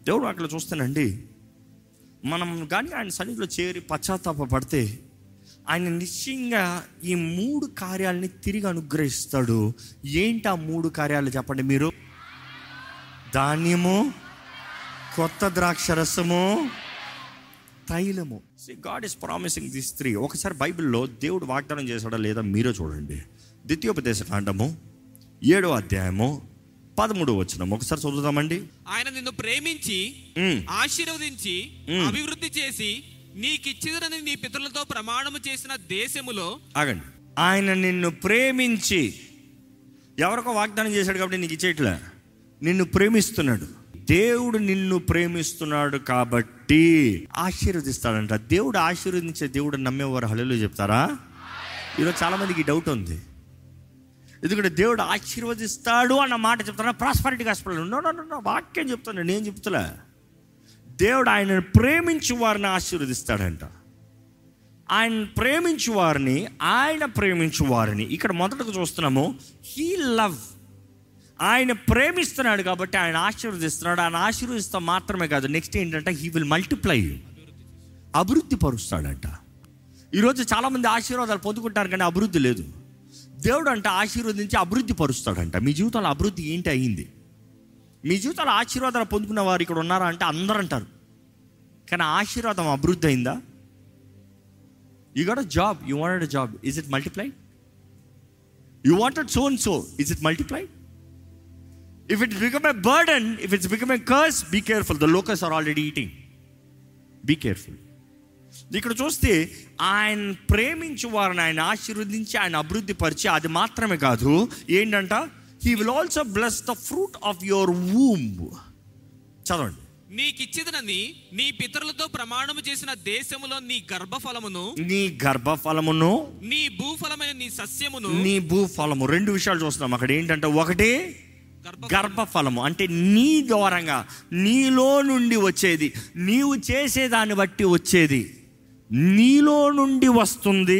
దేవుడు అక్కడ చూస్తానండి మనం కానీ ఆయన సన్నిధిలో చేరి పశ్చాత్తాప పడితే ఆయన నిశ్చయంగా ఈ మూడు కార్యాలని తిరిగి అనుగ్రహిస్తాడు ఏంటి ఆ మూడు కార్యాలు చెప్పండి మీరు ధాన్యము కొత్త ద్రాక్ష రసము తైలము God is promising this three ఒకసారి బైబిల్లో దేవుడు వాగ్దానం చేశాడా లేదా మీరే చూడండి ద్వితీయోపదేశ కాండము ఏడో అధ్యాయము పదమూడు వచ్చిన ఒకసారి చదువుదామండి ఆయన నిన్ను ప్రేమించి మ్. ఆశీర్వదించి మ్. అభివృద్ధి చేసి నీకిచ్చిదని నీ పితరులతో ప్రమాణము చేసిన దేశములో ఆగండి ఆయన నిన్ను ప్రేమించి ఎవరికో వాగ్దానం చేశాడు కాబట్టి నీకు ఇచ్చేయట్లే నిన్ను ప్రేమిస్తున్నాడు దేవుడు నిన్ను ప్రేమిస్తున్నాడు కాబట్టి ఆశీర్వదిస్తాడంట దేవుడు ఆశీర్వదించే దేవుడు నమ్మేవారు హలో చెప్తారా ఈరోజు చాలా మందికి ఈ డౌట్ ఉంది ఎందుకంటే దేవుడు ఆశీర్వదిస్తాడు అన్న మాట చెప్తారా prosperity hospital no no no వాక్యం చెప్తాను నేను చెప్తులే దేవుడు ఆయనను ప్రేమించి వారిని ఆశీర్వదిస్తాడంట ఆయన ప్రేమించు వారిని ఆయన ప్రేమించు వారిని ఇక్కడ మొదటగా చూస్తున్నాము హీ లవ్ ఆయన ప్రేమిస్తున్నాడు కాబట్టి ఆయన ఆశీర్వదిస్తున్నాడు ఆయన ఆశీర్వదిస్తా మాత్రమే కాదు నెక్స్ట్ ఏంటంటే హీ విల్ మల్టిప్లై అభివృద్ధి పరుస్తాడంట ఈరోజు చాలామంది ఆశీర్వాదాలు పొందుకుంటారు కానీ అభివృద్ధి లేదు దేవుడు అంటే ఆశీర్వదించి అభివృద్ధి పరుస్తాడంట మీ జీవితంలో అభివృద్ధి ఏంటి అయింది మీ జీవితంలో ఆశీర్వాదాలు పొందుకున్న వారు ఇక్కడ ఉన్నారా అంటే అందరూ అంటారు కానీ ఆశీర్వాదం అభివృద్ధి అయిందా you got a job you wanted a job is it multiply you wanted so and so is it multiply if it's become a burden if it's become a curse be careful the locusts are already eating be careful ఇక్కడ చూస్తే ఆయన ప్రేమించు వారిని ఆయన ఆశీర్వదించి ఆయన అభివృద్ధి పరిచి అది మాత్రమే కాదు ఏంటంట he will also bless the fruit of your womb చదవండి నీకిచ్చిదనని నీ పితరులతో ప్రమాణము చేసిన దేశములో నీ గర్భఫలమును నీ గర్భఫలమును నీ భూఫలమైన నీ సస్యమును నీ భూఫలము రెండు విషయాలు చూస్తున్నాం అక్కడ ఏంటంటే ఒకటి గర్భ గర్భఫలము అంటే నీ ద్వారంగా నీలో నుండి వచ్చేది నీవు చేసేదాన్ని బట్టి వచ్చేది నీలో నుండి వస్తుంది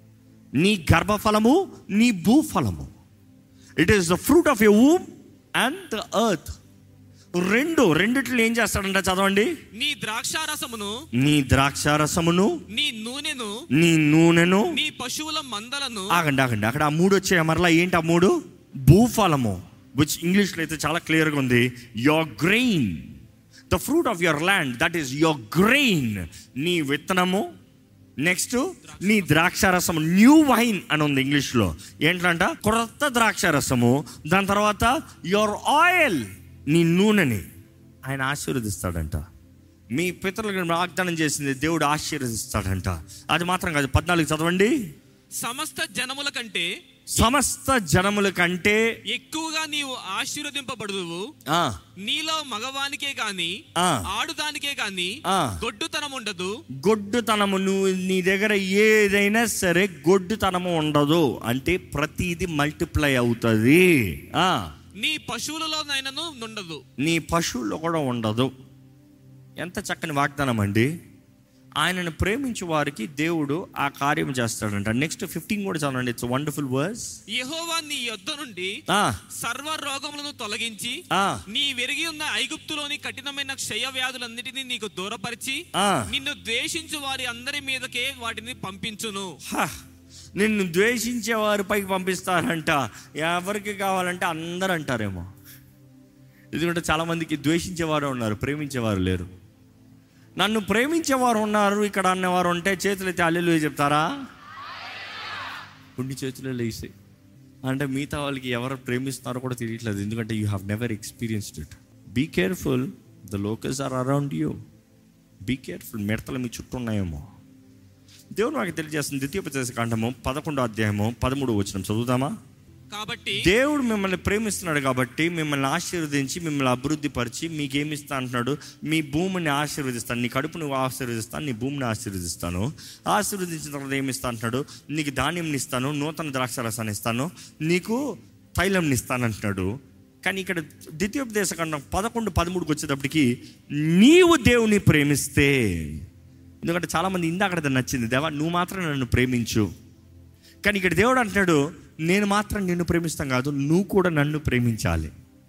నీ గర్భఫలము నీ భూఫలము it is the fruit of a womb and the earth రెండు రెండిట్లో ఏం చేస్తాడంట చదవండి నీ ద్రాక్షారసమును నీ ద్రాక్షారసమును నీ నూనెను నీ నూనెను నీ పశువుల మందలను ఆగండి ఆగండి అక్కడ ఆ మూడు వచ్చాయి మరలా ఏంటి ఆ మూడు భూఫలము విచ్ ఇంగ్లీష్లో అయితే చాలా క్లియర్గా ఉంది your grain the fruit of your land that is your grain నీ విత్తనము నెక్స్ట్ నీ ద్రాక్షారసము న్యూ వైన్ అని ఉంది ఇంగ్లీష్లో ఏంటంట కొత్త ద్రాక్షారసము దాని తర్వాత యువర్ ఆయిల్ నీ నూనెని ఆయన ఆశీర్వదిస్తాడంట మీ పితరులకు వాగ్దానం చేసింది దేవుడు ఆశీర్వదిస్తాడంట అది మాత్రం కాదు పద్నాలుగు చదవండి సమస్త జనముల కంటే సమస్త జనముల కంటే ఎక్కువగా నీవు ఆశీర్వదింపబడుదువు ఆ, నీలో మగవానికే గాని ఆ. ఆడుదానికే గాని ఆ. గొడ్డుతనం ఉండదు గొడ్డుతనము నువ్వు నీ దగ్గర ఏదైనా సరే గొడ్డుతనము ఉండదు అంటే ప్రతిది మల్టిప్లై అవుతుంది ఆ, నీ పశువులలోనైనను నుండదు నీ పశువుల్లో కూడా ఉండదు ఎంత చక్కని వాగ్దానం అండి ఆయనను ప్రేమించే వారికి దేవుడు ఆ కార్యం చేస్తాడంట నెక్స్ట్ ఫిఫ్టీన్ కూడా చదవండి ఇట్స్ వండర్ఫుల్ వర్స్ యెహోవా నీ యొద్ద నుండి సర్వ రోగములను తొలగించి నీ వెరిగి ఉన్న ఐగుప్తులోని కఠినమైన క్షయ వ్యాధులన్నిటినీ నీకు దూరపరిచి ఆ. నిన్ను ద్వేషించు వారి అందరి మీదకే వాటిని పంపించును నిన్ను ద్వేషించే వారి పైకి పంపిస్తారంట ఎవరికి కావాలంటే అందరు అంటారేమో ఎందుకంటే చాలామందికి ద్వేషించేవారు ఉన్నారు ప్రేమించేవారు లేరు నన్ను ప్రేమించేవారు ఉన్నారు ఇక్కడ అన్నవారు ఉంటే చేతులు అయితే అల్లెలు చెప్తారా కొన్ని చేతులు లేసి అంటే మిగతా వాళ్ళకి ఎవరు ప్రేమిస్తున్నారో కూడా తెలియట్లేదు ఎందుకంటే you have never experienced it be careful the locusts are around you be careful మిడతలు మీ చుట్టూ ఉన్నాయేమో దేవుడు నాకు తెలియజేస్తుంది ద్వితీయోపదేశ కాండము పదకొండో అధ్యాయము పదమూడు వచ్చిన చదువుదామా కాబట్టి దేవుడు మిమ్మల్ని ప్రేమిస్తున్నాడు కాబట్టి మిమ్మల్ని ఆశీర్వదించి మిమ్మల్ని అభివృద్ధి పరిచి మీకేమి ఇస్తా అంటున్నాడు మీ భూమిని ఆశీర్వదిస్తాను నీ కడుపు నువ్వు ఆశీర్వదిస్తాను నీ భూమిని ఆశీర్వదిస్తాను ఆశీర్వదించిన తర్వాత ఏమి ఇస్తా అంటున్నాడు నీకు ధాన్యం ఇస్తాను నూతన ద్రాక్షరసాన్ని ఇస్తాను నీకు తైలం ఇస్తాను అంటున్నాడు కానీ ఇక్కడ ద్వితీయోపదేశ ఖండం పదకొండు పదమూడుకి వచ్చేటప్పటికి నీవు దేవుని ప్రేమిస్తే ఎందుకంటే చాలామంది ఇందాక నచ్చింది దేవా నువ్వు మాత్రం నన్ను ప్రేమించు కానీ ఇక్కడ దేవుడు అంటున్నాడు నేను మాత్రం నిన్ను ప్రేమిస్తాను కాదు నువ్వు కూడా నన్ను ప్రేమించాలి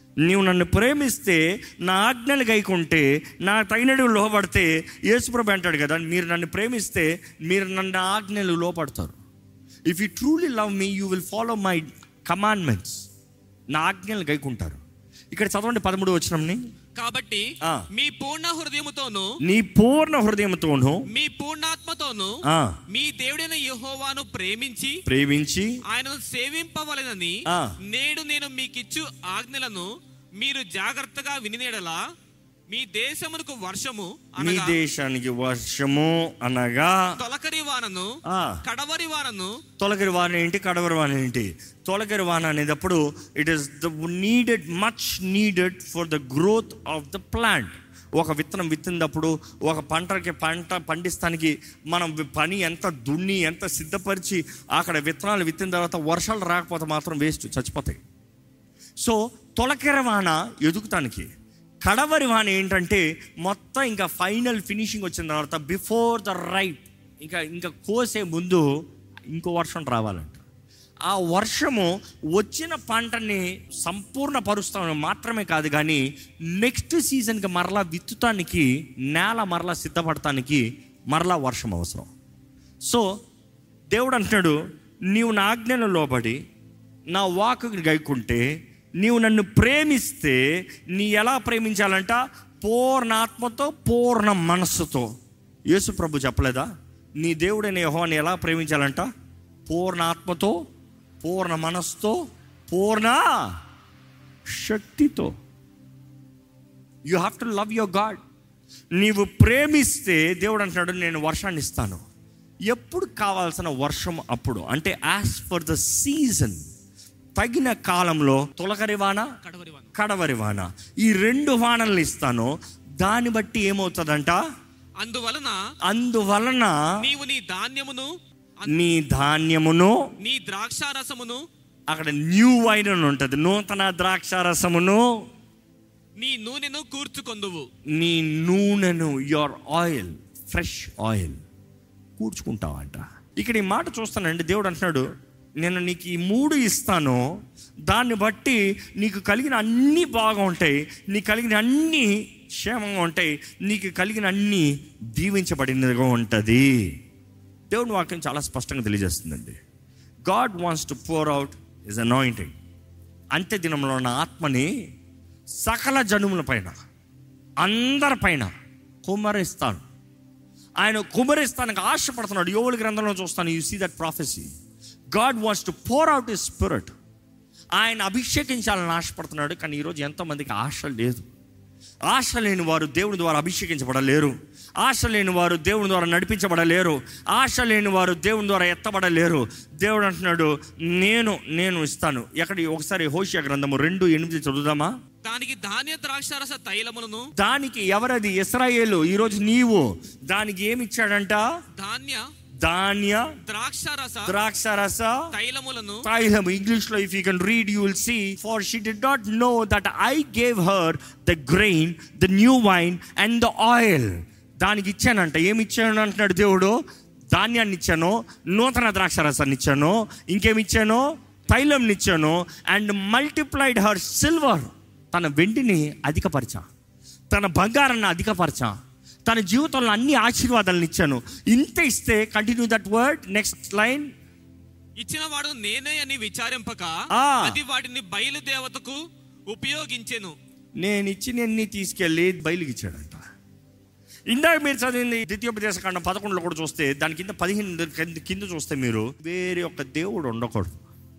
నీవు నన్ను ప్రేమిస్తే నా ఆజ్ఞలు గైకుంటే నా తగినడు లోపడితే యేసుప్రభు అంటాడు కదా మీరు నన్ను ప్రేమిస్తే మీరు నన్ను ఆజ్ఞలు లోపడతారు if you truly love me you will follow my commandments నా ఆజ్ఞలు గైకుంటారు ఇక్కడ చదవండి పదమూడు వచ్చినంని కాబట్టి ఆ. మీ పూర్ణ హృదయముతోను నీ పూర్ణ హృదయంతోను మీ పూర్ణాత్మతోను ఆ, మీ దేవుడైన యెహోవాను ప్రేమించి ప్రేమించి ఆయనను సేవింపవలెనని ఆ. నేడు నేను మీకిచ్చు ఆజ్ఞలను మీరు జాగ్రత్తగా వినినేడలా మీ దేశమునకు వర్షము మీ అనగా దేశానికి వర్షము అనగా తొలకరి వానను ఆ, కడవరి వానను తొలగరి వాన ఏంటి కడవరి వాన ఏంటి తొలగరి వాన అనేటప్పుడు it is the needed much needed for the growth of the plant ఒక విత్తనం విత్తినప్పుడు ఒక పంటకి పంట పండిస్తానికి మనం వి- పని ఎంత దున్ని ఎంత సిద్ధపరిచి అక్కడ విత్తనాలు విత్తిన తర్వాత వర్షాలు రాకపోతే మాత్రం వేస్ట్ చచ్చిపోతాయి సో తొలకెర వాన ఎదుగుతానికి కడవరి వాన ఏంటంటే మొత్తం ఇంకా ఫైనల్ ఫినిషింగ్ వచ్చిన తర్వాత బిఫోర్ ద రైట్ ఇంకా ఇంకా కోసే ముందు ఇంకో వర్షం రావాలంట ఆ వర్షము వచ్చిన పంటని సంపూర్ణ పరుస్తాం మాత్రమే కాదు కానీ నెక్స్ట్ సీజన్కి మరలా విత్తుతానికి నేల మరలా సిద్ధపడటానికి మరలా వర్షం అవసరం సో దేవుడు అంటున్నాడు నీవు నా ఆజ్ఞను లోబడి నా వాకుని గైకుంటే నీవు నన్ను ప్రేమిస్తే నీ ఎలా ప్రేమించాలంట పూర్ణ ఆత్మతో పూర్ణ మనస్సుతో యేసు ప్రభు చెప్పలేదా నీ దేవుడైన యెహోవాని ఎలా ప్రేమించాలంట పూర్ణ ఆత్మతో పూర్ణ మనస్సుతో పూర్ణ శక్తితో you have to love your God నీవు ప్రేమిస్తే దేవుడు అంటున్నాడు నేను వర్షాన్ని ఇస్తాను ఎప్పుడు కావాల్సిన వర్షం అప్పుడు అంటే యాజ్ ఫర్ ద సీజన్ తగిన కాలంలో తొలకరి వాన కడవరి వాన కడవరి వాన ఈ రెండు వానలు ఇస్తాను దాన్ని బట్టి ఏమవుతుందంట అందువలన అందువలన నీవు నీ ధాన్యమును నీ ధాన్యమును నీ ద్రాక్షారసమును అక్కడ న్యూ వైన్ అని ఉంటుంది నూతన ద్రాక్ష రసమును నీ నూనెను కూర్చుకొందువు నీ నూనెను యువర్ ఆయిల్ ఫ్రెష్ ఆయిల్ కూర్చుకుంటావంట ఇక్కడ ఈ మాట చూస్తానండి దేవుడు అంటున్నాడు నేను నీకు ఈ మూడు ఇస్తాను దాన్ని బట్టి నీకు కలిగిన అన్నీ బాగా ఉంటాయి నీకు కలిగిన అన్నీ క్షేమంగా ఉంటాయి నీకు కలిగిన అన్నీ దీవించబడినదిగా ఉంటుంది దేవుని వాక్యం చాలా స్పష్టంగా తెలియజేస్తుందండి God wants to pour out is anointing అంత్య దినంలో ఉన్న ఆత్మని సకల జనుముల పైన అందరిపైన కుమ్మరిస్తాను ఆయన కుమ్మరిస్తానికి ఆశపడుతున్నాడు యోగుల గ్రంథంలో చూస్తాను you see that prophecy God wants to pour out is spirit ఆయన అభిషేకించాలని ఆశపడుతున్నాడు కానీ ఈరోజు ఎంతోమందికి ఆశ లేదు ఆశ లేని వారు దేవుని ద్వారా అభిషేకించబడలేరు ఆశ లేని వారు దేవుని ద్వారా నడిపించబడలేరు ఆశ లేని వారు దేవుని ద్వారా ఎత్తబడలేరు దేవుడు అంటున్నాడు నేను నేను ఇస్తాను ఎక్కడ ఒకసారి హోషియా గ్రంథము రెండు ఎనిమిది చదువుదామా దానికి ధాన్య ద్రాక్షారస తైలములను దానికి ఎవరది ఇస్రాయేలు ఈరోజు నీవు దానికి ఏమి ఇచ్చాడంట ధాన్య ధాన్య ద్రాక్షారస ద్రాక్ష రస తైలములను తైలం ఇంగ్లీష్ లో if you can read you will see for she did not know that I gave her the grain the new wine and the oil దానికి ఇచ్చానంట ఏమి ఇచ్చాను అంటున్నాడు దేవుడు ధాన్యాన్ని ఇచ్చాను నూతన ద్రాక్ష రసాన్ని ఇచ్చాను ఇంకేమి ఇచ్చాను తైలం ఇచ్చాను అండ్ మల్టిప్లైడ్ హర్ సిల్వర్ తన వెండిని అధికపరచా తన బంగారాన్ని అధికపరచా తన జీవితంలో అన్ని ఆశీర్వాదాలను ఇచ్చాను ఇంత ఇస్తే continue that word next line ఇచ్చిన వాడు నేనే అని విచారింపక ఆ. అది వాటిని బయలుదేవతకు ఉపయోగించెను నేను ఇచ్చినన్ని తీసుకెళ్ళి బయలుకి ఇచ్చాడంట ఇందాక మీరు చదివింది ద్వితీయోపదేశ కాండం పదకొండులో కూడా చూస్తే దాని కింద పదిహేను కింద- కింద చూస్తే మీరు వేరే ఒక దేవుడు ఉండకూడదు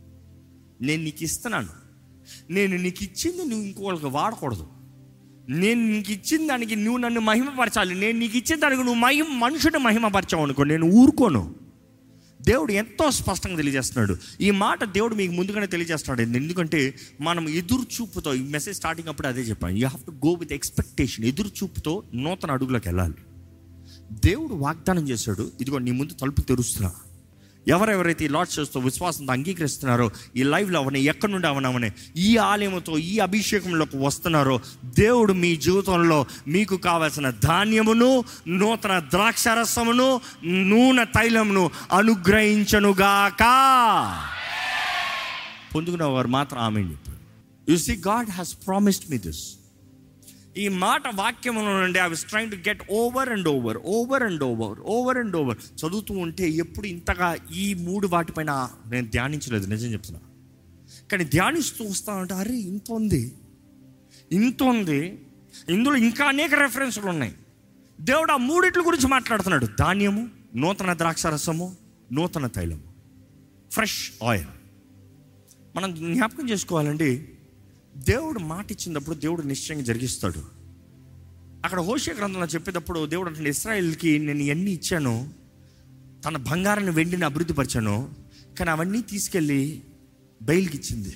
నేను నీకు ఇస్తున్నాను నేను నీకు ఇచ్చింది నువ్వు ఇంకోళ్ళకి వాడకూడదు నేను నీకు ఇచ్చిన దానికి నువ్వు నన్ను మహిమపరచాలి నేను నీకు ఇచ్చిన దానికి నువ్వు మహిమ మనుషుని మహిమపరచావు అనుకో నేను ఊరుకోను దేవుడు ఎంతో స్పష్టంగా తెలియజేస్తున్నాడు ఈ మాట దేవుడు మీకు ముందుగానే తెలియజేస్తున్నాడు ఎందుకంటే మనం ఎదురు చూపుతో ఈ మెసేజ్ స్టార్టింగ్ అప్పుడు అదే చెప్పాను you have to go with expectation ఎదురు చూపుతో నూతన అడుగులోకి వెళ్ళాలి దేవుడు వాగ్దానం చేశాడు ఇదిగో నీ ముందు తలుపు తెరుస్తున్నా ఎవరెవరైతే ఈ లాడ్ చేస్తూ విశ్వాసంతో అంగీకరిస్తున్నారో ఈ లైవ్లో అవని ఎక్కడి నుండి అవనవనే ఈ ఆలయంతో ఈ అభిషేకంలోకి వస్తున్నారో దేవుడు మీ జీవితంలో మీకు కావలసిన ధాన్యమును నూతన ద్రాక్షరసమును నూనె తైలమును అనుగ్రహించనుగాక పొందుకున్న వారు మాత్రం ఆమె చెప్పారు you see God has promised me this ఈ మాట వాక్యంలో నుండి I was trying to get over and over over and over over and over చదువుతూ ఉంటే ఎప్పుడు ఇంతగా ఈ మూడు వాటిపైన నేను ధ్యానించలేదు నిజం చెప్తున్నా కానీ ధ్యానిస్తూ వస్తానంటే అరే ఇంత ఉంది ఇంత ఉంది ఇందులో ఇంకా అనేక రెఫరెన్స్లు ఉన్నాయి దేవుడు ఆ మూడిట్ల గురించి మాట్లాడుతున్నాడు ధాన్యము నూతన ద్రాక్షరసము నూతన తైలము ఫ్రెష్ ఆయిల్ మనం జ్ఞాపకం చేసుకోవాలండి దేవుడు మాట ఇచ్చినప్పుడు దేవుడు నిశ్చయంగా జరిగిస్తాడు అక్కడ హోషే గ్రంథంలో చెప్పేటప్పుడు దేవుడు అంటే ఇస్రాయిల్కి నేను ఎన్ని ఇచ్చాను తన బంగారాన్ని వెండిని అభివృద్ధి పరిచాను కానీ అవన్నీ తీసుకెళ్ళి బయలుకి ఇచ్చింది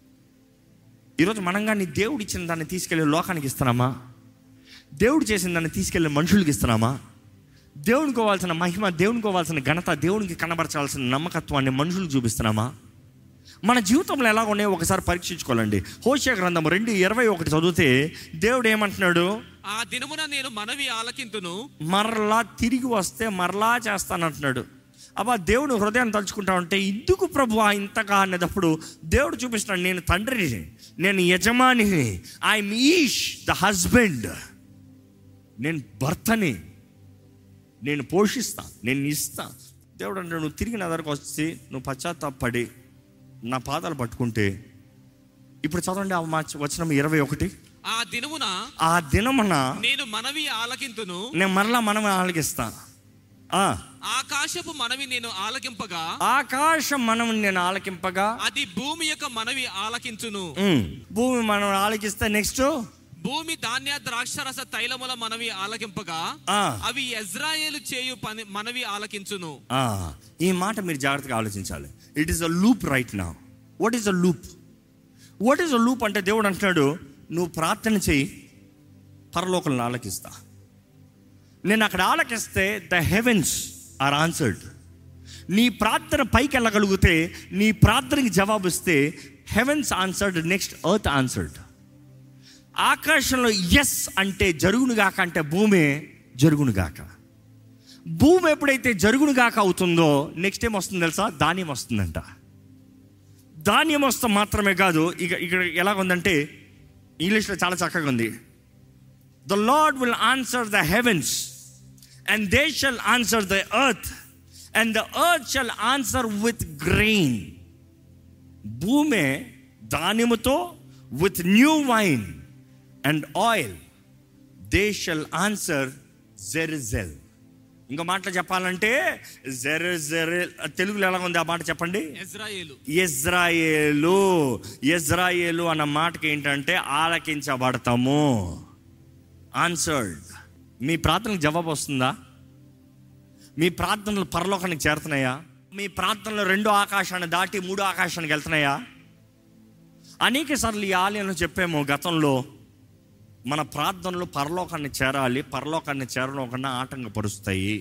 ఈరోజు మనం కానీ దేవుడు ఇచ్చిన దాన్ని తీసుకెళ్ళి లోకానికి ఇస్తున్నామా దేవుడు చేసిన దాన్ని తీసుకెళ్ళి మనుషులకి ఇస్తున్నామా దేవునికి కోవాల్సిన మహిమ దేవునికి కోవాల్సిన ఘనత దేవునికి కనబరచాల్సిన నమ్మకత్వాన్ని మనుషులు చూపిస్తున్నామా మన జీవితంలో ఎలా ఉన్నాయో ఒకసారి పరీక్షించుకోవాలండి హోషియా గ్రంథం రెండు ఇరవై ఒకటి చదివితే దేవుడు ఏమంటున్నాడు ఆ దినమున నేను మనవి ఆలకింతును మరలా తిరిగి వస్తే మరలా చేస్తానంటున్నాడు అబ్బా దేవుడు హృదయాన్ని తలుచుకుంటా ఉంటే ఇందుకు ప్రభు ఇంతగా అనేటప్పుడు దేవుడు చూపిస్తున్నాడు నేను తండ్రిని నేను యజమానిని ఐఎమ్ ఈష్ ద హస్బెండ్ నేను భర్తని నేను పోషిస్తా నేను ఇస్తా దేవుడు అంటే నువ్వు తిరిగి నా దగ్గరకు వచ్చి నువ్వు పశ్చాత్తాపడి నా పాదాలు పట్టుకుంటే ఇప్పుడు చదవండి ఆ మాట వచనం ఇరవై ఒకటి ఆ దినమున ఆ దినమున నేను మనవి ఆలకింతును నేను మరలా మనం ఆలకిస్తా ఆ, ఆకాశపు మనవి నేను ఆలకింపగా ఆకాశం మనం నేను ఆలకింపగా అది భూమి యొక్క మనవి ఆలకించును ఉమ్, భూమి మనం ఆలకిస్తే నెక్స్ట్ భూమి ధాన్య ద్రాక్షరస తైలముల మనవి ఆలకింపగా ఆ. అవి ఇజ్రాయేలు చేయు పని మనవి ఆలకించును ఆ, ఈ మాట మీరు జాగ్రత్తగా ఆలోచించాలి it is a loop right నా what is a loop what is a loop అంటే దేవుడు అంటున్నాడు నువ్వు ప్రార్థన చెయ్యి పరలోకలను ఆలకిస్తా నేను అక్కడ ఆలకిస్తే ద హెవెన్స్ ఆర్ ఆన్సర్డ్ నీ ప్రార్థన పైకి వెళ్ళగలిగితే నీ ప్రార్థనకి జవాబు ఇస్తే heavens answered next earth answered ఆకాశంలో ఎస్ అంటే జరుగునుగాక అంటే భూమి జరుగునుగాక భూమి ఎప్పుడైతే జరుగునుగాక అవుతుందో నెక్స్ట్ ఏం వస్తుంది తెలుసా ధాన్యం వస్తుందంట ధాన్యం వస్తే మాత్రమే కాదు ఇక ఇక్కడ ఎలా ఉందంటే ఇంగ్లీష్లో చాలా చక్కగా ఉంది the Lord will answer the heavens and they shall answer the earth and the earth shall answer with grain భూమే ధాన్యముతో with new wine and oil they shall answer Jezreel ఇంకో మాటలో చెప్పాలంటే జెరిజెరెల్ తెలుగులో ఎలా ఉంది ఆ మాట చెప్పండి ఇజ్రాయేలు ఇజ్రాయేలు ఇజ్రాయేలు అన్న మాటకి ఏంటంటే ఆలకించబడతాము ఆన్సర్డ్ మీ ప్రార్థనకు జవాబు వస్తుందా మీ ప్రార్థనలు పరలోకానికి చేరుతున్నాయా మీ ప్రార్థనలు రెండో ఆకాశాన్ని దాటి మూడో ఆకాశానికి వెళ్తున్నాయా అనేక సార్లు ఈ ఆలయంలో చెప్పాము గతంలో మన ప్రార్థనలు పరలోకాన్ని చేరాలి పరలోకాన్ని చేరడం ఆటంకపరుస్తాయి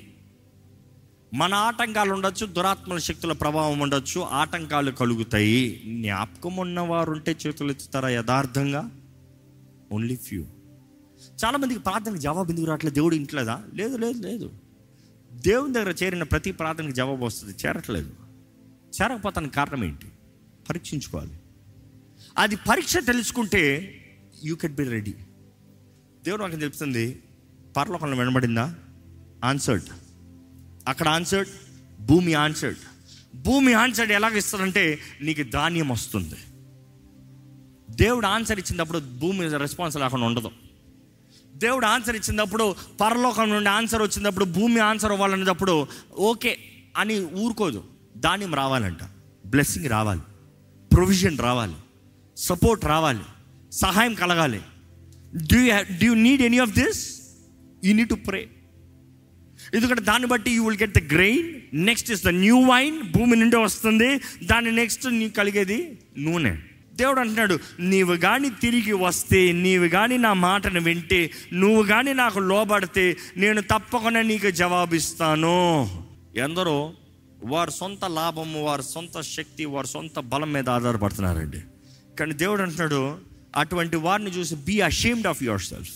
మన ఆటంకాలు ఉండొచ్చు దురాత్మల శక్తుల ప్రభావం ఉండొచ్చు ఆటంకాలు కలుగుతాయి జ్ఞాపకం ఉన్నవారు ఉంటే చేతులు ఎత్తుతారా యథార్థంగా ఓన్లీ ఫ్యూ చాలా మందికి ప్రార్థనకు జవాబు ఎందుకు రావట్లేదు దేవుడు ఇంట్లేదా లేదు లేదు లేదు దేవుని దగ్గర చేరిన ప్రతి ప్రార్థనకి జవాబు వస్తుంది చేరట్లేదు చేరకపోతానికి కారణం ఏంటి పరీక్షించుకోవాలి అది పరీక్ష తెలుసుకుంటే యూ కెట్ బి రెడీ దేవుడు నాకు తెలుపుతుంది పరలోకంలో వినబడిందా ఆన్సర్డ్ అక్కడ ఆన్సర్డ్ భూమి ఆన్సర్డ్ భూమి ఆన్సర్డ్ ఎలాగ ఇస్తాడంటే నీకు ధాన్యం వస్తుంది దేవుడు ఆన్సర్ ఇచ్చినప్పుడు భూమి రెస్పాన్స్ లేకుండా ఉండదు దేవుడు ఆన్సర్ ఇచ్చినప్పుడు పరలోకం నుండి ఆన్సర్ వచ్చినప్పుడు భూమి ఆన్సర్ అవ్వాలనేటప్పుడు ఓకే అని ఊరుకోదు ధాన్యం రావాలంట బ్లెస్సింగ్ రావాలి ప్రొవిజన్ రావాలి సపోర్ట్ రావాలి సహాయం కలగాలి do do you need any of this you need to pray ఎందుకంటే దాన్ని బట్టి you will get the grain next is the new wine భూమి నుండి వస్తుంది దాని నెక్స్ట్ నీకు కలిగేది నూనె దేవుడు అంటున్నాడు నీవు కానీ తిరిగి వస్తే నీవు కానీ నా మాటను వింటే నువ్వు కానీ నాకు లోబడితే నేను తప్పకుండా నీకు జవాబిస్తాను ఎందరో వారి సొంత లాభము వారి సొంత శక్తి వారి సొంత బలం మీద ఆధారపడుతున్నారండి కానీ దేవుడు అంటున్నాడు అటువంటి వారిని చూసి be ashamed of yourself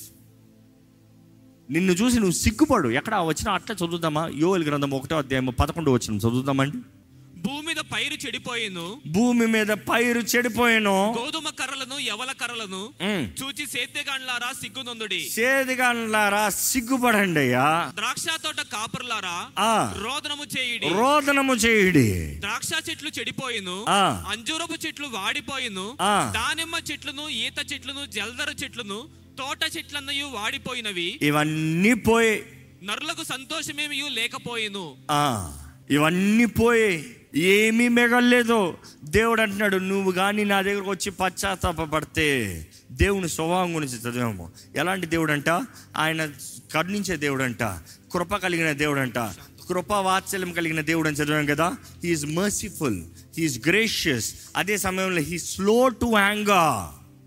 నిన్ను చూసి నువ్వు సిగ్గుపడు ఎక్కడ వచ్చినా అట్లా చదువుదామా యోగల్ గ్రంథం ఒకటో అధ్యాయం పదకొండు వచ్చిన చదువుదామండి భూమి మీద పైరు చెడిపోయేను భూమి మీద పైరు చెడిపోయాను గోధుమ కర్రలను ఎవల కర్రలను చూచి సేద్యగాండ్లారా సిగ్గునొందుడి సేదిగాన్లారా సిగ్గుపడండి అయ్యా ద్రాక్ష తోట కాపురులారా ఆ. రోదనము చేయుడి రోదనము చేయుడి ద్రాక్ష చెట్లు చెడిపోయిను ఆ. అంజూరపు చెట్లు వాడిపోయిను ఆ. దానిమ్మ చెట్లను ఈత చెట్లను జల్దర చెట్లను తోట చెట్లన్నయు వాడిపోయినవి ఇవన్నీ పోయి నరులకు సంతోషమేమి లేకపోయేను ఆ, ఇవన్నీ పోయి ఏమీ మిగలేదు దేవుడు అంటున్నాడు నువ్వు కానీ నా దగ్గరకు వచ్చి పశ్చాత్తాపడితే దేవుని స్వభావం గురించి చదివాము ఎలాంటి దేవుడు అంట ఆయన కరుణించే దేవుడు అంట కృప కలిగిన దేవుడు అంట కృప వాత్సల్యం కలిగిన దేవుడు అని చదివాం కదా హీఈస్ మర్సిఫుల్ హీఈస్ గ్రేషియస్ అదే సమయంలో హీ స్లో టు యాంగర్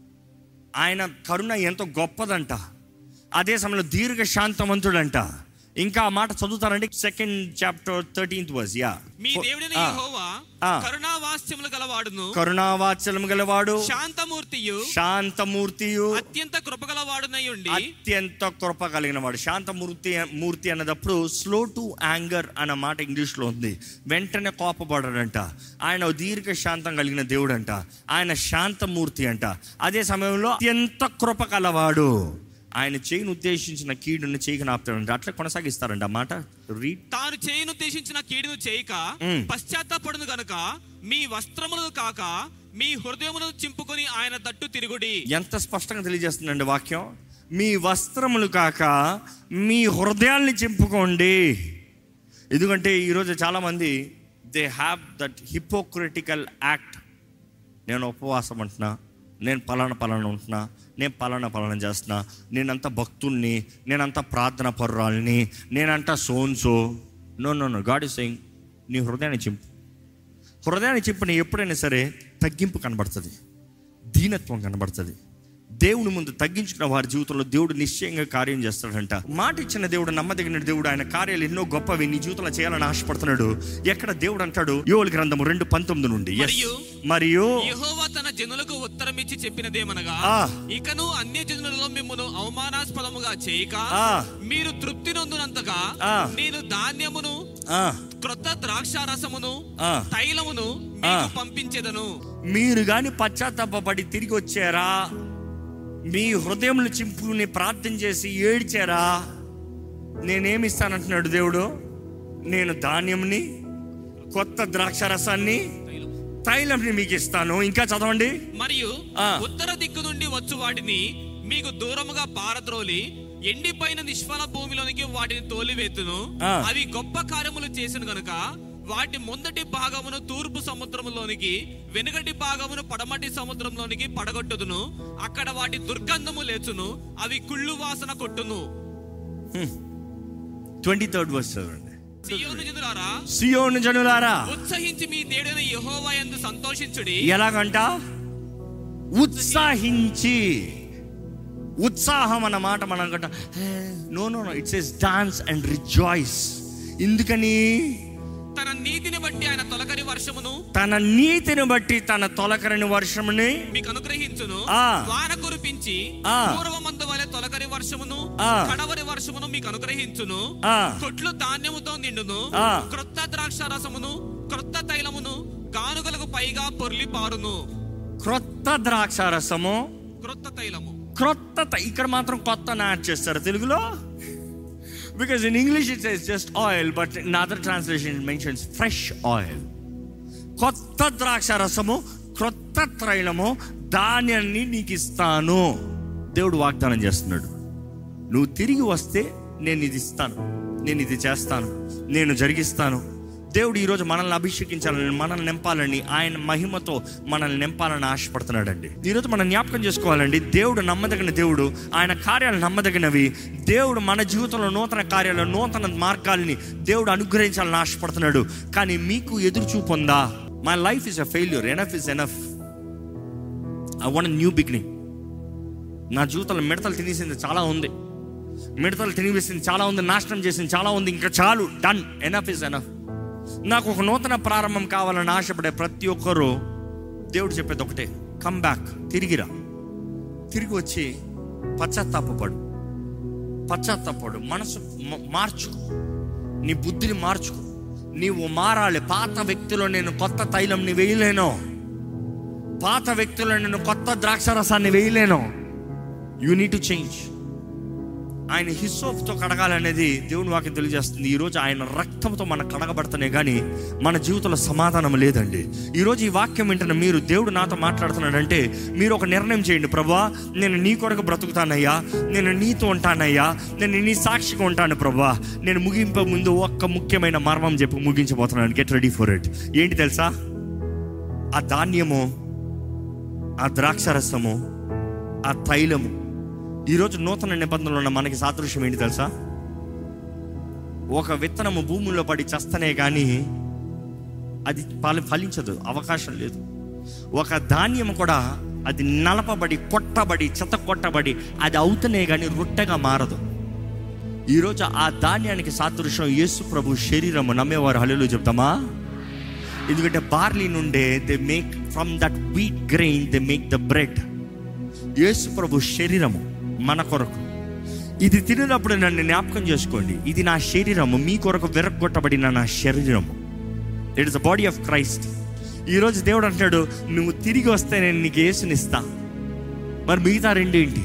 ఆయన కరుణ ఎంతో గొప్పదంట అదే సమయంలో దీర్ఘ శాంతవంతుడంట ఇంకా ఆ మాట చదువుతారండి సెకండ్ చాప్టర్ థర్టీన్త్ వర్స్ యా మీ దేవుడైన యెహోవా ఆ. కరుణావాస్యములు గలవాడును కరుణావాత్సలం గలవాడు శాంతమూర్తియు శాంతమూర్తియు అత్యంత కృపగలవాడునై ఉండి అత్యంత కృప కలిగిన వాడు శాంతమూర్తి మూర్తి అన్నదప్పుడు స్లో టు యాంగర్ అన్న మాట ఇంగ్లీష్లో ఉంది వెంటనే కోపపడాడంట ఆయన దీర్ఘ శాంతం కలిగిన దేవుడు అంట ఆయన శాంతమూర్తి అంట అదే సమయంలో అత్యంత కృప కలవాడు ఆయన చేయను ఉద్దేశించిన కీడుని చేయక ఆపుతాడంట అట్లా కొనసాగిస్తారంట ఆ మాట రీడ్ తాను చేయను ఉద్దేశించిన కీడును చేయక మ్. పశ్చాత్తాపడును గనుక మీ వస్త్రములను కాక మీ హృదయములను చింపుకొని ఆయన తట్టు తిరుగుడి ఎంత స్పష్టంగా తెలియజేస్తుందండి వాక్యం మీ వస్త్రములు కాక మీ హృదయాల్ని చింపుకోండి ఎందుకంటే ఈరోజు చాలామంది they have that hypocritical act నేను ఉపవాసం అంటున్నా నేను పలానా పలానా ఉంటున్నా నేను పలానా పలానా చేస్తున్నా నేనంత భక్తుణ్ణి నేనంత ప్రార్థన పర్రాల్ని నేనంట సోన్సో no no no God is saying నీ హృదయాన్ని చింపు హృదయాన్ని చింపిన ఎప్పుడైనా సరే తగ్గింపు కనబడుతుంది దీనత్వం కనబడుతుంది దేవుని ముందు తగ్గించుకున్న వారి జీవితంలో దేవుడు నిశ్చయంగా కార్యం చేస్తాడంట మాట ఇచ్చిన దేవుడు నమ్మదగిన దేవుడు ఆయన కార్యాలు ఎన్నో గొప్పవి నీ జీవితంలో చేయాలని ఆశపడుతున్నాడు ఎక్కడ దేవుడు అంటాడు యోగుల గ్రంథము రెండు పంతొమ్మిది నుండి Yes. మరియు మరియు యెహోవా తన జనులకు ఉత్తరం ఇచ్చి చెప్పినదేమనగా ఆ. ఇకను అన్య జనులలో మిమ్మల్ని అవమానాస్పదముగా చేయక ఆ. మీరు తృప్తి నొందునంతగా ఆ. నేను ధాన్యమును ఆ, క్రొత్త ద్రాక్ష రసమును ఆ. తైలమును మీకు పంపించేదను మీరు గాని పశ్చాత్తాపడి తిరిగి వచ్చారా మీ హృదయములు చింపుకుని ప్రార్థన చేసి ఏడ్చారా నేనేమిస్తానంటున్నాడు దేవుడు నేను ధాన్యంని కొత్త ద్రాక్ష రసాన్ని తైలంని మీకు ఇస్తాను ఇంకా చదవండి మరియు ఆ. ఉత్తర దిక్కు నుండి వచ్చు వాటిని మీకు దూరముగా పారద్రోలి ఎండిపోయిన నిష్ఫల భూమిలోనికి వాటిని తోలివేతును ఆ. అవి గొప్ప కార్యములు చేసిన గనుక వాటి ముందటి భాగమును తూర్పు సముద్రములోనికి వెనుకటి భాగమును పడమటి సముద్రంలోనికి పడగొట్టుదును అక్కడ వాటి దుర్గంధము లేచును అవి కుళ్ళు వాసన కొట్టును ట్వంటీ థర్డ్ వర్స్ చదవండి సియోను జనులారా సియోను జనులారా ఉత్సహించి మీ దేవుడైన యెహోవా యందు సంతోషించుడి ఎలాగంట ఉత్సాహించి ఉత్సాహం అన్న మాట మనం కంట no no no it's yes dance and rejoice ఎందుకని తన నీతిని బట్టి ఆయన తొలకరి వర్షమును తన నీతిని బట్టి తన తొలకరని వర్షముని మీకు అనుగ్రహించును ఆ. వాన కురిపించి ఆ. పూర్వమందు వలె తొలకరి వర్షమును ఆ. కడవరి వర్షమును మీకు అనుగ్రహించును ఆ. కొట్లు ధాన్యముతో నిండును ఆ. క్రొత్త ద్రాక్ష రసమును క్రొత్త తైలమును గానుగలకు పైగా పొర్లి పారును క్రొత్త ద్రాక్ష రసము క్రొత్త తైలము క్రొత్త త- ఇక్కడ మాత్రం కొత్త యాడ్ చేస్తారు తెలుగులో because in English it's just oil but in other translation mentions fresh oil కొత్త ద్రాక్ష రసము క్రొత్త త్రైలము ధాన్యాన్ని నీకు ఇస్తాను దేవుడు వాగ్దానం చేస్తున్నాడు నువ్వు తిరిగి వస్తే నేను ఇది ఇస్తాను నేను ఇది చేస్తాను నేను జరిగిస్తాను దేవుడు ఈరోజు మనల్ని అభిషేకించాలని మనల్ని నింపాలని ఆయన మహిమతో మనల్ని నింపాలని ఆశపడుతున్నాడండి ఈరోజు మనం జ్ఞాపకం చేసుకోవాలండి దేవుడు నమ్మదగిన దేవుడు ఆయన కార్యాలు నమ్మదగినవి దేవుడు మన జీవితంలో నూతన కార్యాలు నూతన మార్గాల్ని దేవుడు అనుగ్రహించాలని ఆశపడుతున్నాడు కానీ మీకు ఎదురు చూపు ఉందా my life is a failure enough is enough I want new beginning నా జీవితంలో మిడతలు తినేసింది చాలా ఉంది మిడతలు తినివేసింది చాలా ఉంది నాశనం చేసింది చాలా ఉంది ఇంకా చాలు డన్ ఎనఫ్ ఇస్ ఎనఫ్ నాకు ఒక నూతన ప్రారంభం కావాలని ఆశపడే ప్రతి ఒక్కరూ దేవుడు చెప్పేది ఒకటే కమ్ బ్యాక్ తిరిగిరా తిరిగి వచ్చి పశ్చాత్తాపడు పశ్చాత్తాపడు మనసు మ- మార్చుకో నీ బుద్ధిని మార్చుకో నీవు మారాలి పాత వ్యక్తిలో నేను కొత్త తైలంని వేయలేను పాత వ్యక్తిలో నేను కొత్త ద్రాక్ష రసాన్ని వేయలేను యూ నీడ్ టు చేంజ్ ఆయన హిస్సోఫ్తో కడగాలనేది దేవుని వాక్యం తెలియజేస్తుంది ఈరోజు ఆయన రక్తంతో మనం కడగబడుతున్నాయి కానీ మన జీవితంలో సమాధానం లేదండి ఈరోజు ఈ వాక్యం వింటున్న మీరు దేవుడు నాతో మాట్లాడుతున్నాడంటే మీరు ఒక నిర్ణయం చేయండి ప్రభా నేను నీ కొరకు బ్రతుకుతానయ్యా నేను నీతో ఉంటానయ్యా నేను నీ సాక్షిగా ఉంటాను ప్రభా నేను ముగింపే ముందు ఒక్క ముఖ్యమైన మర్మం చెప్పి ముగించబోతున్నాను గెట్ రెడీ ఫర్ ఇట్ ఏంటి తెలుసా ఆ ధాన్యము ఆ ద్రాక్షరసము ఆ తైలము ఈరోజు నూతన నిబంధనలు ఉన్న మనకి సాదృశ్యం ఏంటి తెలుసా ఒక విత్తనము భూమిలో పడి చస్తనే కానీ అది ఫలి ఫలించదు అవకాశం లేదు ఒక ధాన్యం కూడా అది నలపబడి కొట్టబడి చెత్త కొట్టబడి అది అవుతనే కానీ రొట్టెగా మారదు ఈరోజు ఆ ధాన్యానికి సాదృశ్యం యేసు ప్రభు శరీరము నమ్మేవారు హలో చెప్తామా ఎందుకంటే బార్లీ నుండే they make from that wheat grain they make the bread యేసు ప్రభు శరీరము మన కొరకు ఇది తినేటప్పుడు నన్ను జ్ఞాపకం చేసుకోండి ఇది నా శరీరము మీ కొరకు విరగొట్టబడిన నా శరీరము it is the body of Christ ఈరోజు దేవుడు అంటాడు నువ్వు తిరిగి వస్తే నేను నీకు యేసునిస్తా మరి మిగతా రెండేంటి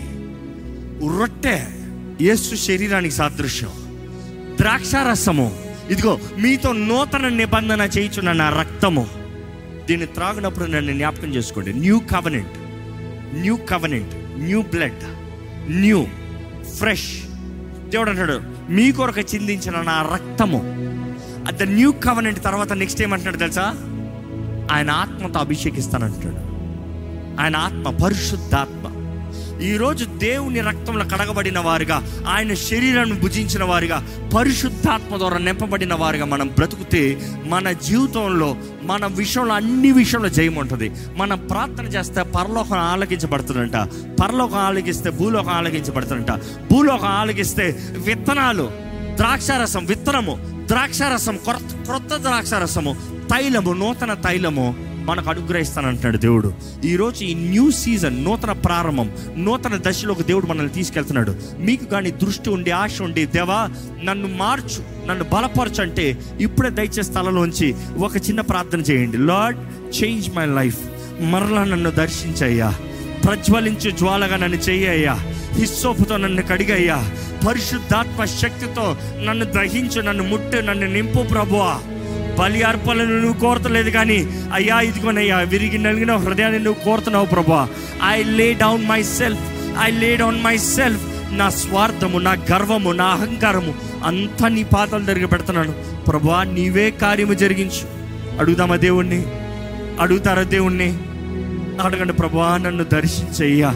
రొట్టె యేసు శరీరానికి సాదృశ్యం ద్రాక్షారసము ఇదిగో మీతో నూతన నిబంధన చేయించున్న నా రక్తము దీన్ని త్రాగినప్పుడు నన్ను జ్ఞాపకం చేసుకోండి new covenant new covenant new blood new fresh దేవుడు అంటాడు మీ కొరకు చిందించిన నా రక్తము అట్ ద న్యూ కవనెంట్ తర్వాత నెక్స్ట్ ఏమంటున్నాడు తెలుసా ఆయన ఆత్మతో అభిషేకిస్తానంటాడు ఆయన ఆత్మ పరిశుద్ధాత్మ ఈరోజు దేవుని రక్తంలో కడగబడిన వారుగా ఆయన శరీరాన్ని భుజించిన వారుగా పరిశుద్ధాత్మ ద్వారా నింపబడిన వారుగా మనం బ్రతుకుతే మన జీవితంలో మన విషయంలో అన్ని విషయంలో జయం ఉంటుంది మనం ప్రార్థన చేస్తే పరలోకం ఆలకించబడుతుందంట పరలోకం ఆలకిస్తే భూలోకం ఆలకించబడుతుందంట భూలోకం ఆలకిస్తే విత్తనాలు ద్రాక్షారసం విత్తనము ద్రాక్షారసం కొత్త క్రొత్త ద్రాక్షారసము తైలము నూతన తైలము మనకు అనుగ్రహిస్తానంటున్నాడు దేవుడు ఈరోజు ఈ న్యూ సీజన్ నూతన ప్రారంభం నూతన దశలోకి దేవుడు మనల్ని తీసుకెళ్తున్నాడు మీకు కానీ దృష్టి ఉండి ఆశ ఉండి దేవా నన్ను మార్చు నన్ను బలపరచు అంటే ఇప్పుడే దయచేసి స్థలంలోంచి ఒక చిన్న ప్రార్థన చేయండి లార్డ్ చేంజ్ మై లైఫ్ మరలా నన్ను దర్శించయ్యా ప్రజ్వలించు జ్వాలగా నన్ను చెయ్యయ్యా హిస్సోపుతో నన్ను కడిగయ్యా పరిశుద్ధాత్మ శక్తితో నన్ను దహించు నన్ను ముట్టు నన్ను నింపు ప్రభువా బలి అర్పణలు నువ్వు కోరతలేదు కానీ అయ్యా ఇదిగోనయ్యా విరిగి నలిగిన హృదయాన్ని నువ్వు కోరుతున్నావు ప్రభా I lay down myself I lay down myself నా స్వార్థము నా గర్వము నా అహంకారము అంతా నీ పాతలు జరిగి పెడుతున్నాను ప్రభా నీవే కార్యము జరిగించు అడుగుదామా దేవుణ్ణి అడుగుతారా దేవుణ్ణి అడగండి ప్రభా నన్ను దర్శించయ్యా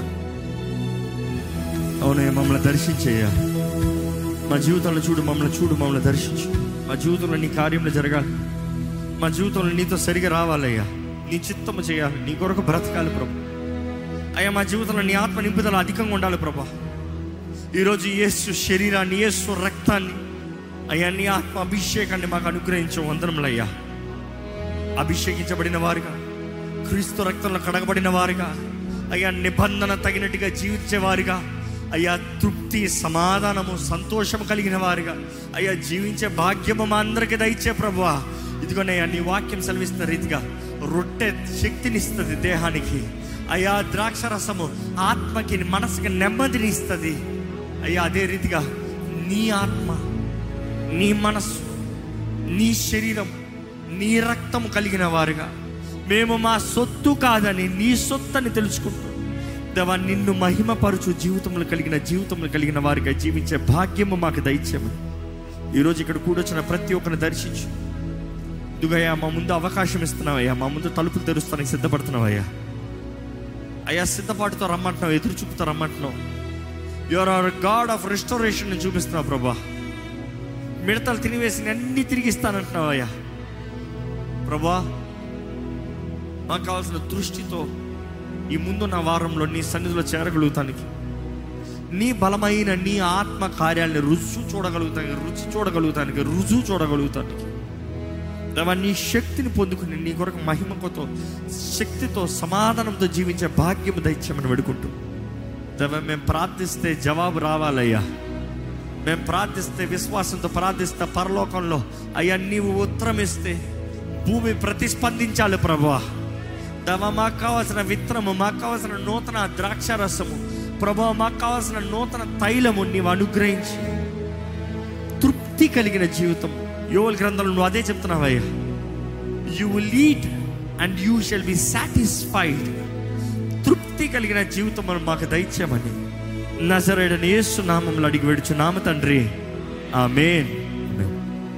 అవునయ్య మమ్మల్ని దర్శించయ్యా మా జీవితంలో చూడు మమ్మల్ని చూడు మమ్మల్ని దర్శించు మా జీవితంలో నీ కార్యంలో జరగాలి మా జీవితంలో నీతో సరిగా రావాలయ్యా నీ చిత్తము చేయాలి నీ కొరకు బ్రతకాలి ప్రభు అయ్యా మా జీవితంలో నీ ఆత్మ నింపుదల అధికంగా ఉండాలి ప్రభా ఈరోజు యేసు శరీరాన్ని యేసు రక్తాన్ని అయ్యా నీ ఆత్మ అభిషేకాన్ని మాకు అనుగ్రహించే వందనములయ్యా అభిషేకించబడిన వారుగా క్రీస్తు రక్తంలో కడగబడిన వారుగా అయ్యా నిబంధన తగినట్టుగా జీవించే వారుగా అయ్యా తృప్తి సమాధానము సంతోషము కలిగిన వారుగా అయ్యా జీవించే భాగ్యము మా అందరికి దయచే ప్రభువా ఇదిగోనయ్యా నీ వాక్యం సెలవిస్తున్న రీతిగా రొట్టె శక్తినిస్తుంది దేహానికి అయ్యా ద్రాక్ష రసము ఆత్మకి మనసుకి నెమ్మదిని ఇస్తుంది అయ్యా అదే రీతిగా నీ ఆత్మ నీ మనస్సు నీ శరీరం నీ రక్తము కలిగిన వారుగా మేము మా సొత్తు కాదని నీ సొత్తని తెలుసుకుంటూ దేవా నిన్ను మహిమపరచు జీవితంలో కలిగిన జీవితంలో కలిగిన వారిగా జీవించే భాగ్యము మాకు దయచేయమని ఈరోజు ఇక్కడ కూడొచ్చిన ప్రతి ఒక్కరిని దర్శించు ఇదిగయ్యా మా ముందు అవకాశం ఇస్తున్నావయ్యా మా ముందు తలుపులు తెరుస్తానికి సిద్ధపడుతున్నావయ్యా అయ్యా సిద్ధపాటుతో రమ్మంటున్నావు ఎదురు చూపుతో రమ్మంటున్నావు you're our God of restoration చూపిస్తున్నావు ప్రభా మిడతలు తినివేసి అన్ని తిరిగి ఇస్తానంటున్నావు అయ్యా ప్రభా మాకు కావాల్సిన దృష్టితో ఈ ముందున్న వారంలో నీ సన్నిధిలో చేరగలుగుతానికి నీ బలమైన నీ ఆత్మ కార్యాలని రుచి చూడగలుగుతానికి రుచి చూడగలుగుతానికి రుజువు చూడగలుగుతానికి దేవా నీ శక్తిని పొందుకుని నీ కొరకు మహిమతో శక్తితో సమాధానంతో జీవించే భాగ్యము దైత్యమని వేడుకుంటూ దేవా మేము ప్రార్థిస్తే జవాబు రావాలయ్యా మేము ప్రార్థిస్తే విశ్వాసంతో ప్రార్థిస్తే పరలోకంలో అయ్యా నీవు ఉత్తరం ఇస్తే భూమి ప్రతిస్పందించాలి ప్రభా దవ మాకు కావాల్సిన విత్తనము మాకు కావాల్సిన నూతన ద్రాక్షారసము ప్రభా మాకు కావాల్సిన నూతన తైలము నీవు అనుగ్రహించి తృప్తి కలిగిన జీవితం యోగ గ్రంథంలో నువ్వు అదే చెప్తున్నావయ్యా you will lead and you shall be satisfied తృప్తి కలిగిన జీవితం మనం మాకు దయచేయమని నజరేడని యేసు నామంలో అడిగి వెడుచు నామ తండ్రి ఆమేన్